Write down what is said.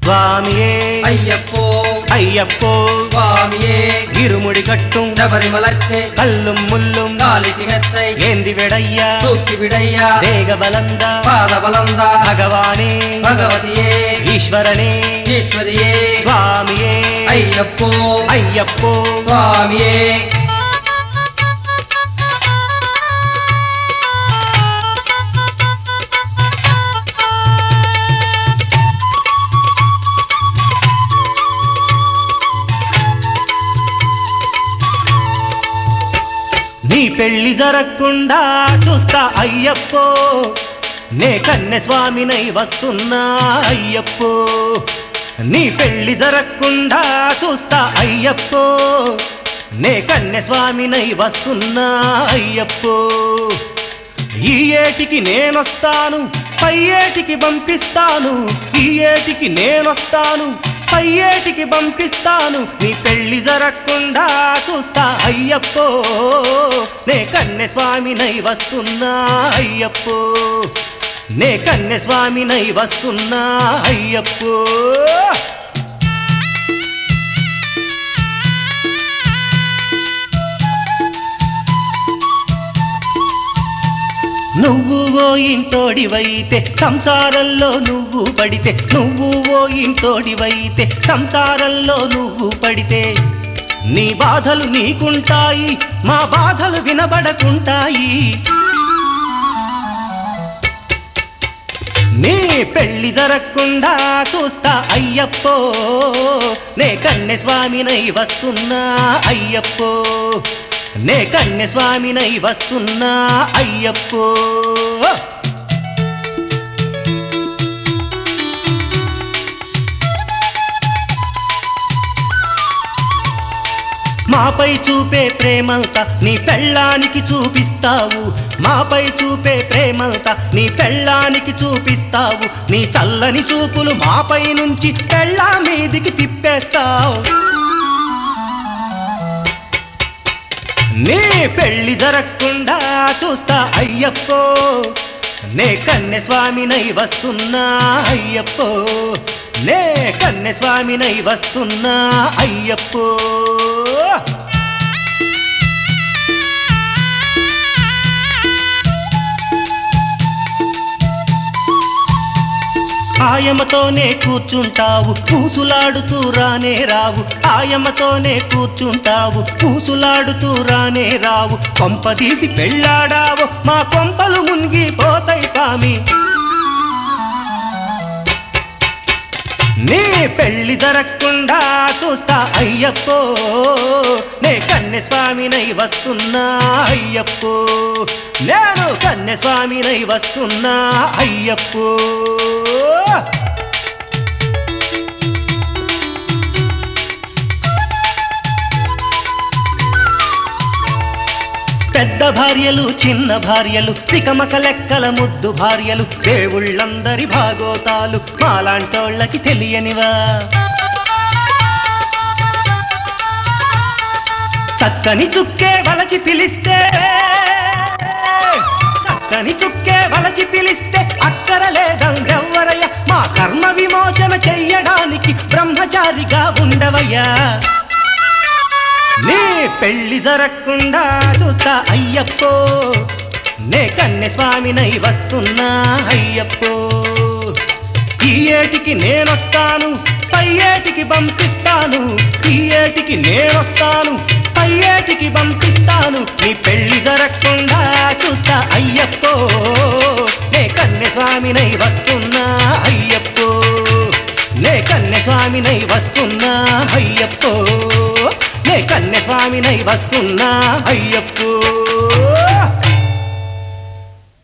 స్వామియే ஐயப்போ అయ్యప్పో சுவாமியே இருமுடி கட்டும் சபரிமலக்கு கல்லும் முள்ளும் காலிக்கு மெத்தை ஏந்தி விடையா தூக்கி விடையா தேக பலந்தா பாத பலந்தா భగవానే பகவதியே ఈశ్వరనే ஈஸ்வரியே స్వామియే ஐயப்போ అయ్యప్పో சுவாமியே నీ పెళ్లి జరగకుండా చూస్తా అయ్యప్పో నే కన్నె స్వామినై వస్తున్నా అయ్యప్పో నీ పెళ్లి జరగకుండా చూస్తా అయ్యప్పో నే కన్నె స్వామినై వస్తున్నా అయ్యప్పో ఈ ఏటికి నేనొస్తాను పై ఏటికి పంపిస్తాను ఈ ఏటికి నేనొస్తాను పై ఏటికి పంపిస్తాను నీ పెళ్లి జరగకుండా చూస్తా అయ్యప్పో నే కన్నె స్వామినై వస్తున్నా అయ్యప్పో నే కన్నె స్వామినై వస్తున్నా అయ్యప్పో నువ్వు ఓ ఇంటోడివైతే సంసారంలో నువ్వు పడితే నువ్వు ఓ ఇంటోడివైతే సంసారంలో నువ్వు పడితే నీ బాధలు నీకుంటాయి మా బాధలు వినబడకుంటాయి నీ పెళ్లి జరగకుండా చూస్తా అయ్యప్పో నే కన్నె స్వామినై వస్తున్నా అయ్యప్పో నే కన్నె స్వామినై వస్తున్నా అయ్యప్పో మాపై చూపే ప్రేమంతా నీ పెళ్ళానికి చూపిస్తావు మాపై చూపే ప్రేమంతా నీ పెళ్ళానికి చూపిస్తావు నీ చల్లని చూపులు మాపై నుంచి పెళ్ళా మీదికి తిప్పేస్తావు నీ పెళ్లి జరగకుండా చూస్తా అయ్యప్పో నే కన్నె స్వామినై వస్తున్నా అయ్యప్పో నే కన్నె స్వామినై వస్తున్నా అయ్యప్పో ఆయమతోనే కూర్చుంటావు పూసులాడుతూ రానే రావు ఆయమతోనే కూర్చుంటావు పూసులాడుతూ రానే రావు కొంపదీసి పెళ్ళాడావు మా కొంపలు మునిగిపోతాయి స్వామి నీ పెళ్లి జరగకుండా చూస్తా అయ్యప్పో నే కన్నె స్వామినై వస్తున్నా అయ్యప్పో నేను కన్నె స్వామినై వస్తున్నా అయ్యప్పో పెద్ద భార్యలు చిన్న భార్యలు తికమక లెక్కల ముద్దు భార్యలు దేవుళ్ళందరి భాగోతాలు మాలాంటోళ్ళకి తెలియనివా చక్కని చుక్కే వలచి పిలిస్తే చక్కని చుక్కే వలచి పిలిస్తే అక్కర లేదంగెవ్వరయ్య మా కర్మ విమోచన చెయ్యడానికి బ్రహ్మచారిగా ఉండవయ్యా నీ పెళ్లి జరగకుండా చూస్తా అయ్యప్పో నే కన్నె స్వామినై వస్తున్నా అయ్యప్పో ఈ ఏటికి నేనొస్తాను పై ఏటికి పంపిస్తాను ఈ ఏటికి నేనొస్తాను పై ఏటికి పంపిస్తాను నీ పెళ్లి జరగకుండా చూస్తా అయ్యప్పో నే కన్నె స్వామినై వస్తున్నా అయ్యప్పో నే కన్నె స్వామినై వస్తున్నా అయ్యప్పో నే కన్నె స్వామినై వస్తున్నా అయ్యప్పో